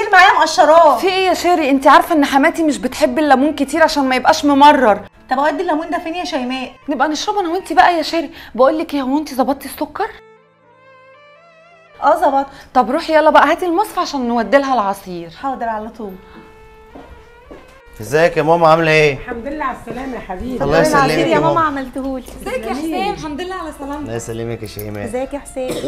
كتير معايا مقشرات في ايه يا شيري انت عارفه ان حماتي مش بتحب الليمون كتير عشان ما يبقاش ممرر طب اودي الليمون ده فين يا شيماء نبقى نشربه انا وانت بقى يا شيري بقول لك ايه هو انت ظبطتي السكر اه ظبط طب روحي يلا بقى هاتي المصفى عشان نودي لها العصير حاضر على طول ازيك يا ماما عامله ايه الحمد لله على السلامه يا حبيبي الله يسلمك العصير يا يا ماما ماما عملتهولي ازيك يا حسين الحمد لله على سلامتك الله يسلمك يا شيماء ازيك يا حسين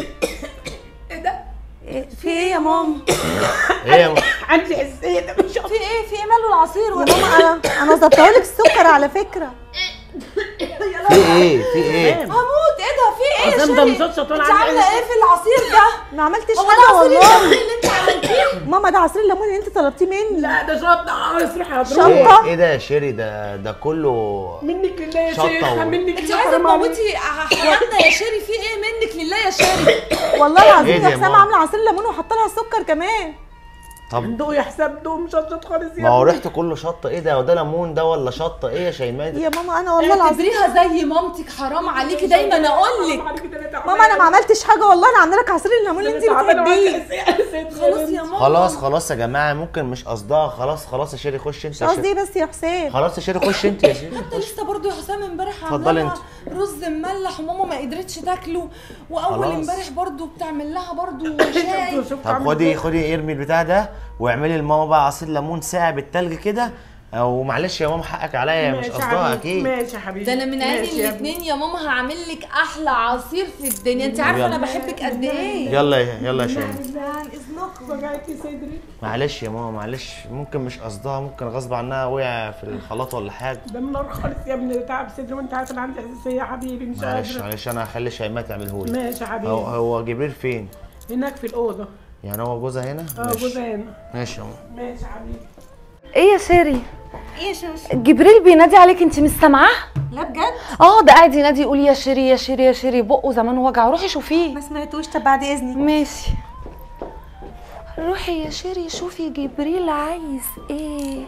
ايه في ايه يا ماما ايه يا ماما عندي حساسيه ده مش في ايه في ايه ماله العصير يا ماما انا انا ظبطهولك السكر على فكره في ايه في ايه هموت ايه ده في ايه يا عشان ده شيري مشطشط وانا انت عندي عامله حساسية. ايه في العصير ده ما عملتش هو حاجه العصير والله اللي انت عملتيه ماما ده عصير الليمون اللي انت طلبتيه مني لا ده شط عاوز روح شط. هضربه شطة. ايه, إيه ده يا شيري ده ده كله منك لله يا شطة شيخ و- منك انت لله عايزه حرام عليك. تموتي حماتنا يا شيري في ايه منك لله يا شيري والله إيه العظيم ده يا يا حسام ماما؟ عامله عصير ليمون وحاطه لها سكر كمان طب دوق يا حساب دوق مشطشط خالص يا ما هو ابني. ريحته كله شطه ايه ده وده ليمون ده ولا شطه ايه يا شيماء ده؟ يا ماما انا والله العظيم اعتبريها زي مامتك حرام عليكي دايما اقول لك عليكي ده أنا تعبانة. ماما انا ما عملتش حاجه والله انا عامله لك عصير الليمون ده اللي أنا انت تعبانة وعندي بتحبيه حساسية. خلاص يا ماما خلاص خلاص يا جماعه ممكن مش قصدها خلاص خلاص يا شيري خش انت مش يا قصدي شيري. إيه بس يا حسين خلاص يا شيري خش انت يا شيري انت لسه برضو يا حسام امبارح اتفضلي عامله لها رز مملح وماما ما قدرتش تاكله واول خلاص. امبارح برضو بتعمل لها برضو شاي شفتوا- شفتوا طب عامل خدي إزاي؟ خدي ارمي البتاع ده واعملي لماما بقى عصير ليمون ساقع بالتلج كده او معلش يا ماما حقك عليا مش ماشي يا قصدها حبيبي، اكيد ماشي يا حبيبي ده انا من عيني ماشي يا ابني. الاثنين يا ماما هعمل لك احلى عصير في الدنيا انت عارفه انا يلا. بحبك قد ايه يلا يا- يلا يا شيماء عن اذنكم وجعت لي صدري معلش يا ماما معلش ممكن مش قصدها ممكن غصب عنها وقع في الخلاط ولا حاجه ده من نار خالص يا ابني ده تعب صدري وانت عارف انا عندي حساسيه يا حبيبي مش معلش قادره معلش انا هخلي شيماء تعمله لي ماشي يا حبيبي هو هو جبريل فين هناك في الاوضه يعني هو جوزها هنا اه ماشي. جوزها هنا ماشي يا ماما ماشي يا حبيبي ايه يا شيري ايه يا شوش جبريل بينادي عليك انت مش سامعاه لا بجد اه ده قاعد ينادي يقول يا شيري يا شيري يا شيري بقه زمان وجع روحي شوفيه ما سمعتوش طب بعد اذنك ماشي روحي يا شيري شوفي جبريل عايز ايه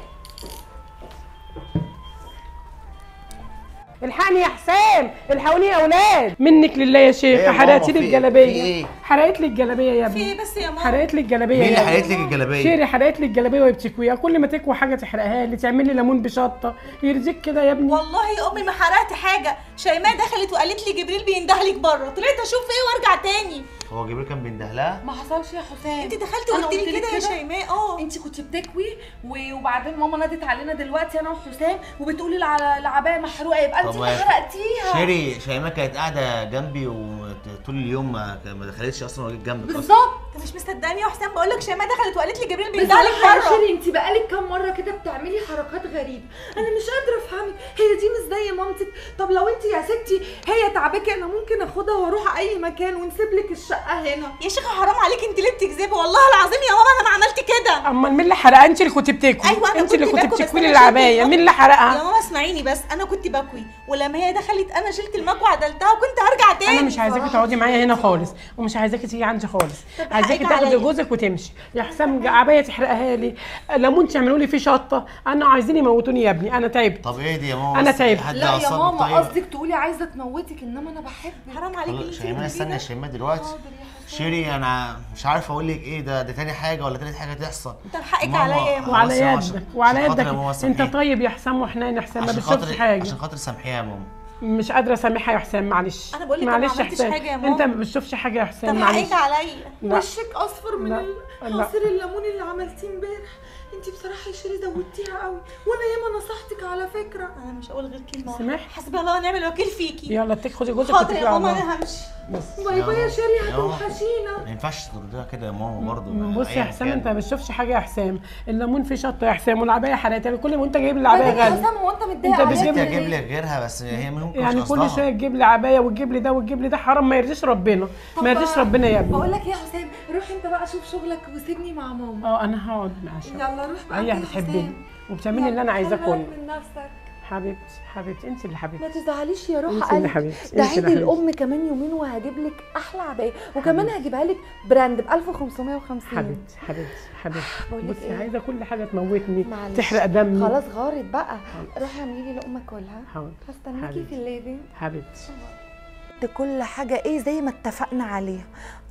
الحقني يا حسام الحقوني يا اولاد منك لله يا شيخ إيه يا ماما، حرقت في لي إيه؟ الجلابيه في إيه؟ حرقت لي الجلابيه يا في ابني ايه بس يا ماما حرقت لي الجلابيه مين اللي يا ابني. حرقت لك الجلابيه شيري حرقت لي الجلابيه وهي بتكويها كل ما تكوي حاجه تحرقها لي تعمل لي ليمون بشطه يرزيك كده يا ابني والله يا امي ما حرقت حاجه شيماء دخلت وقالت لي جبريل بيندهلك بره طلعت اشوف ايه وارجع تاني هو جبريل كان بينده لها ما حصلش يا حسام انت دخلتي أنا وقلت لي قلت لك كده يا كده؟ شيماء اه انت كنت بتكوي و- وبعدين ماما نادت علينا دلوقتي انا وحسام وبتقولي الع- العبايه محروقه يبقى انت طب اللي ما- حرقتيها شيري شيماء كانت قاعده جنبي وطول اليوم ما ما دخلتش اصلا ولا جت جنبك اصلا بالظبط انت مش مصدقني يا حسام بقول لك شيماء دخلت وقالت لي جبريل بصراحة بيندهلك يا بره شيري انت بقالك كام مرة كده بتعملي حركات غريبة انا مش قادرة افهمك هي دي مش زي مامتك طب لو انت يا ستي هي تعباكي انا ممكن اخدها واروح اي مكان ونسيب لك الشقة هنا يا شيخه حرام عليك انت ليه بتكذبي والله العظيم يا ماما انا ما عملت كده امال مين اللي حرقها انت اللي كنت بتكوي ايوه انا انت اللي كنت باكل، بس بتكوي لي أنا شلت العبايه المكوى. مين اللي يا حرقها ماما اسمعيني بس انا كنت بكوي ولما هي دخلت انا شلت المكوى عدلتها وكنت هرجع تاني انا مش عايزاكي تقعدي معايا هنا خالص ومش عايزاكي تيجي عندي خالص عايزاكي حقك تاخدي عليا. جوزك وتمشي يا حسام عبايه تحرقها لي ليمون تعملوا لي فيه شطه انا عايزين يموتوني يا ابني انا تعبت طب ايه دي يا ماما أنا بس تعبت. حد لا يا عصبك ماما طيب؟ قصدك تقولي عايزة تموتك انما انا بحبك حرام عليك خلاص، انت شيماء استنى يا شيماء دلوقتي حاضر يا حسام. شيري انا مش عارف اقول لك ايه ده ده تاني حاجه ولا تالت حاجه تحصل طب حقك ماما، عليا يا ماما. وعلى خلاص يا ماما، يدك عشان- وعلى عشان خاطر يدك يا ماما انت سامحيني. طيب يا حسام وحنين يا حسام ما عشان بتشوفش خاطر حاجه عشان خاطر سامحيها يا ماما مش قادره اسامحها يا حسام معلش أنا بقول لك أنا ما معلش يا عملتش حسام حاجة يا ماما. انت ما بتشوفش حاجه يا طب حسام معلش حقك عليا لا. وشك اصفر من لا. ال- لا. عصير الليمون اللي عملتيه امبارح انت بصراحه يا شيري زودتيها قوي وانا ياما نصحتك على فكره انا مش هقول غير كلمه سمحت؟ حسبي الله ونعم الوكيل فيكي يلا اتك خدي جوزك حاضر واتكلي يا على ماما الله انا همشي بس باي باي يا شيري يا ماما. هتوحشينا ما ينفعش تردها كده يا ماما برضه بص يا أيا حسام كان. انت ما بتشوفش حاجه يا حسام الليمون فيه شطه يا حسام والعبايه حرقتها لي كل ما انت جايب لي العبايه بعدين يا غاليه حسام هو انت متضايق انت عليا بتجيب ستي لي اجيب لك غيرها بس هي ممكن يعني مش كل قصدها. شويه تجيب لي عبايه وتجيب لي ده وتجيب لي ده حرام ما يرضيش ربنا ما يرضيش ربنا يا ابني بقول لك ايه يا حسام روح انت بقى شوف شغلك وسيبني مع ماما اه انا هقعد معاك يلا روح بقى هي يا بتحبني حسام. وبتعملي اللي انا عايزاه خلي بالك كله من نفسك حبيبتي حبيبتي انت اللي ما حبيبتي تزعليش يا روح انت اللي قلبي حبيبتي ده انت عيد اللي حبيبتي الام كمان يومين وهجيب لك احلى عبايه وكمان هجيبها لك براند ب 1550 حبيبتي حبيبتي حبيبتي بقول لك بصي ايه؟ عايزه كل حاجه تموتني معلش. تحرق دمي خلاص غارت بقى روحي اعملي لي لقمه كلها حاضر هستناكي حبيبتي. في الليفينج حبيبتي ده كل حاجه ايه زي ما اتفقنا عليها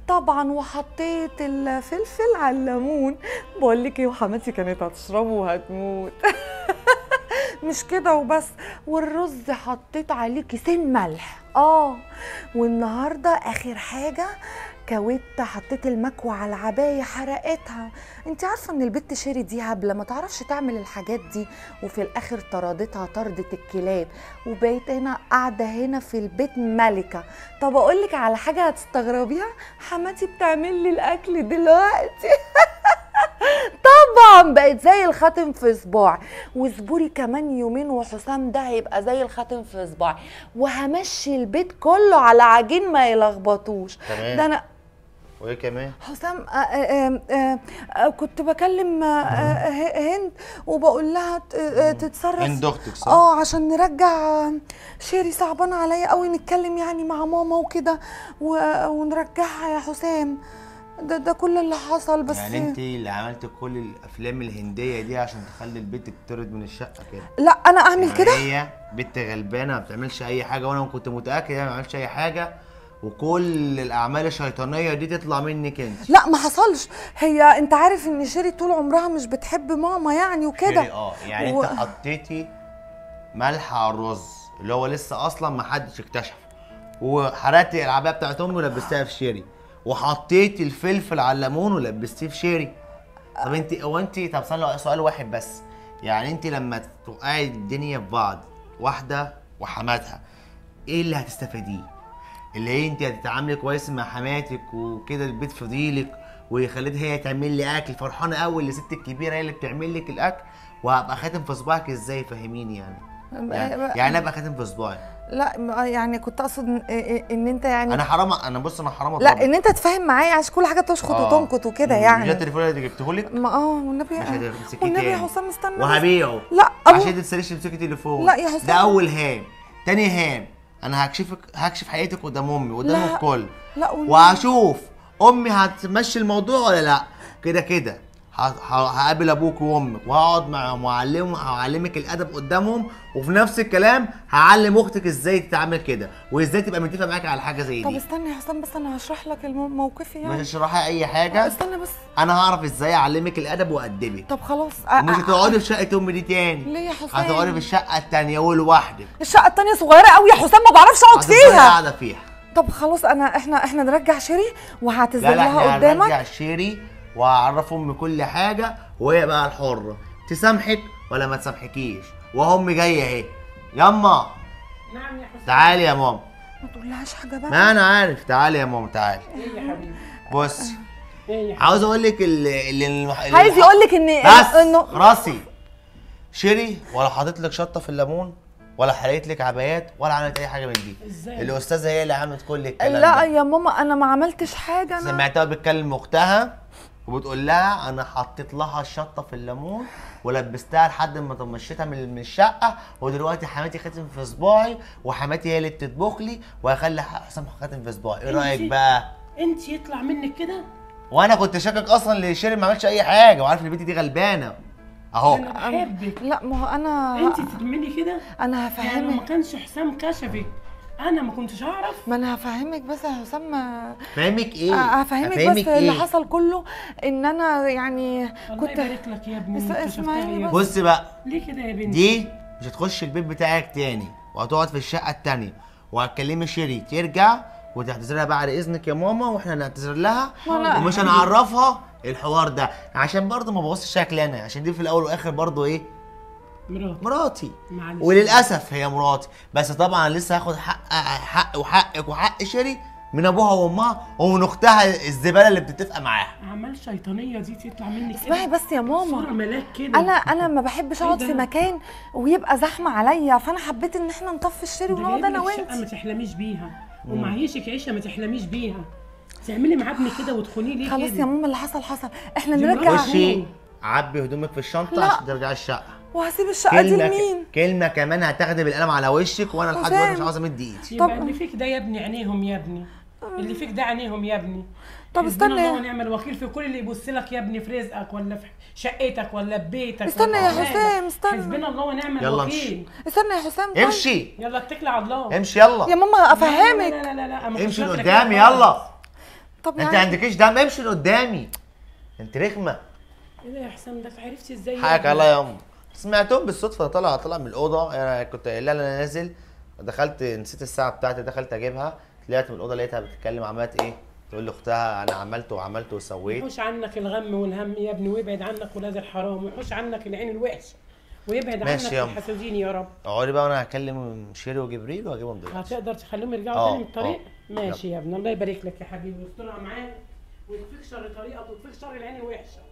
طبعا وحطيت الفلفل على الليمون بقول لك ايه وحماتي كانت هتشربه وهتموت مش كده وبس والرز حطيت عليه كيسين ملح اه والنهارده اخر حاجه كويت حطيت المكوى على العباية حرقتها انت عارفة ان البت شيري دي هبلة ما تعرفش تعمل الحاجات دي وفي الاخر طردتها طردة الكلاب وبقيت هنا قاعدة هنا في البيت ملكة طب اقولك على حاجة هتستغربيها حماتي بتعمل لي الاكل دلوقتي طبعا بقت زي الخاتم في صباعي وصبوري كمان يومين وحسام ده هيبقى زي الخاتم في صباعي وهمشي البيت كله على عجين ما يلخبطوش تمام. ده انا وايه كمان حسام آه، آه، آه، آه، كنت بكلم آه، آه، ه- هند وبقول لها ت- آه، تتصرف هند اختك صح؟ اه عشان نرجع آه، شيري صعبان عليا قوي نتكلم يعني مع ماما وكده و- ونرجعها يا حسام ده ده كل اللي حصل بس يعني انت اللي عملت كل الافلام الهنديه دي عشان تخلي البيت تطرد من الشقه كده لا انا اعمل يعني كده هي بنت غلبانه ما بتعملش اي حاجه وانا كنت متاكد هي ما بتعملش اي حاجه وكل الاعمال الشيطانيه دي تطلع منك انت لا ما حصلش هي انت عارف ان شيري طول عمرها مش بتحب ماما يعني وكده شيري، اه يعني و- انت حطيتي ملح على الرز اللي هو لسه اصلا ما حدش اكتشفه وحرقتي العبايه بتاعت امي ولبستها في شيري وحطيتي الفلفل على الليمون ولبستيه في شيري طب انت هو انت طب استنى سؤال واحد بس يعني انت لما توقعي الدنيا في بعض واحده وحماتها ايه اللي هتستفاديه اللي هي انت هتتعاملي كويس مع حماتك وكده البيت فضيلك وخليتها هي تعمل لي اكل فرحانه قوي اللي ست الكبيره هي اللي بتعمل لك الاكل وهبقى خاتم في صباعك ازاي فهميني يعني يعني, يعني انا ابقى خاتم في صباعي لا ما- يعني كنت اقصد ان, ان انت يعني انا حرام انا بص انا حرام لا أضربك. ان انت تفهم معايا عشان كل حاجه تشخط آه. وتنكت وكده مم. يعني ده التليفون اللي جبته لك ما اه والنبي مش هتمسكيه والنبي يا تاني. حسام استنى بس. وهبيعه لا عشان أبو... ما تنساليش تمسكي تليفون لا يا حسام. ده اول هام تاني هام انا هكشفك هكشف حقيقتك قدام امي قدام لا. الكل لا والنبي. وهشوف امي هتمشي الموضوع ولا لا كده كده ه- ه- هقابل ابوك وامك وهقعد معاهم وهعلمهم هعلمك الادب قدامهم وفي نفس الكلام هعلم اختك ازاي تتعامل كده وازاي تبقى متفقه معاك على حاجه زي طب دي استنى يا حسام بس انا هشرح لك المو- موقفي مش يعني هشرحي اي حاجه استنى بس انا هعرف ازاي اعلمك الادب وادبك طب خلاص آه، ومش آه، هتقعدي في شقه امي دي تاني ليه يا حسام؟ هتقعدي في الشقه التانيه ولوحدك الشقه التانية صغيره قوي يا حسام ما بعرفش اقعد هتفضلي فيها قاعده فيها طب خلاص انا احنا احنا نرجع شيري وهعتذر لا لا لها احنا قدامك هنرجع الشيري وهعرف امي كل حاجه وهي بقى الحره تسامحك ولا ما تسامحكيش وامي جايه اهي يما نعم يا حسام تعالي يا ماما ما تقولهاش حاجه بقى ما انا عارف تعالي يا ماما تعالي ايه يا حبيبي بص ايه يا حبيبي عاوز اقول لك اللي اللي عايز يقول لك ان بس انه راسي شيري ولا حاطط لك شطه في الليمون ولا حرقت لك عبايات ولا عملت اي حاجه من دي ازاي؟ الاستاذه هي اللي عملت كل الكلام لا ده يا ماما انا ما عملتش حاجه انا سمعتها بتكلم اختها وبتقول لها انا حطيت لها الشطه في الليمون ولبستها لحد ما طمشتها من من الشقه ودلوقتي حماتي خاتم في صباعي وحماتي هي اللي بتطبخ لي وهخلي حسام خاتم في صباعي ايه رايك انتي؟ بقى انت يطلع منك كده وانا كنت شاكك اصلا لشيرين ما عملتش اي حاجه وعارف ان البنت دي غلبانه اهو انا بحبك لا ما هو انا انت تعملي كده انا يعني لو ما هفهمك كانش حسام كشفك انا ما كنتش اعرف ما انا هفهمك بس يا حسام آه، فاهمك ايه هفهمك بس أفهمك اللي إيه؟ حصل كله ان انا يعني الله كنت يبارك لك يا ابني اس- انت اسمعيني شفتها يا بس. ابني. بص بقى ليه كده يا بنتي دي مش هتخش البيت بتاعك تاني وهتقعد في الشقه التانيه وهتكلمي شيري ترجع وتعتذر لها بعد اذنك يا ماما واحنا نعتذر لها وأنا- ومش هنعرفها الحوار ده عشان برضه ما بوظش شكلي انا عشان دي في الاول والاخر برضه ايه مرات مراتي معلش وللاسف هي مراتي بس طبعا لسه هاخد حق حق وحقك وحق شيري من ابوها وامها ومن اختها الزباله اللي بتتفق معاها اعمال شيطانيه دي تطلع منك اسمعي كده بس يا صوره ماما ملاك كده انا انا ما بحبش إيه اقعد ده؟ في مكان ويبقى زحمه عليا فانا حبيت ان احنا نطفي الشيري ده ونقعد جايب انا لك شقه ما وانت تحلميش بيها ومعيشك عيشه ما تحلميش بيها تعملي مع ابنك كده وتخونيه ليه خلاص كده يا ماما اللي حصل حصل احنا دي نرجع مراتي. خشي عبي هدومك في الشنطه لا. عشان ترجعي الشقه وهسيب الشقه دي كلمه لمين كلمه كمان هتاخدي بالقلم على وشك وانا لحد دلوقتي مش حسام. عاوز امد ايدي يبقى طب- اللي فيك ده يا ابني عينيهم يا ابني اللي فيك ده عينيهم يا ابني طب حسبنا استنى الله يا- ونعم الوكيل في كل اللي يبص لك يا ابني في رزقك ولا في شقتك ولا في بيتك استنى ولا يا في حسام، أولادك. استنى. حسبنا الله ونعم يلا الوكيل استنى يا حسام طيب. امشي يلا اتكل على الله امشي يلا يا ماما لا افهمك لا لا لا, لا. ما كنتش امشي فاكرة قدامي كده خالص. يلا طب انت يعني عندكيش دم امشي من قدامي انت رخمه ايه ده يا حسام ده عرفتي ازاي يا حقك ابني؟ الله يا ام سمعتهم بالصدفه أنا طالع طالع من الاوضه انا كنت قايل لها انا نازل دخلت نسيت الساعه بتاعتي دخلت اجيبها طلعت من الاوضه لقيتها بتتكلم عملت ايه تقول لاختها انا عملت وعملت وسويت يحوش عنك الغم والهم يا ابني ويبعد عنك ولاد الحرام ويحوش عنك العين الوحشه ويبعد ماشي عنك يا أم. الحسودين يا رب اقعدي بقى وانا هكلم شيري وجبريل واجيبهم دلوقتي هتقدر تخليهم يرجعوا آه، تاني من الطريق آه. ماشي يا ابني الله يبارك لك يا حبيبي واسترها معاك ويكفيك شر طريقك ويكفيك شر العين الوحشه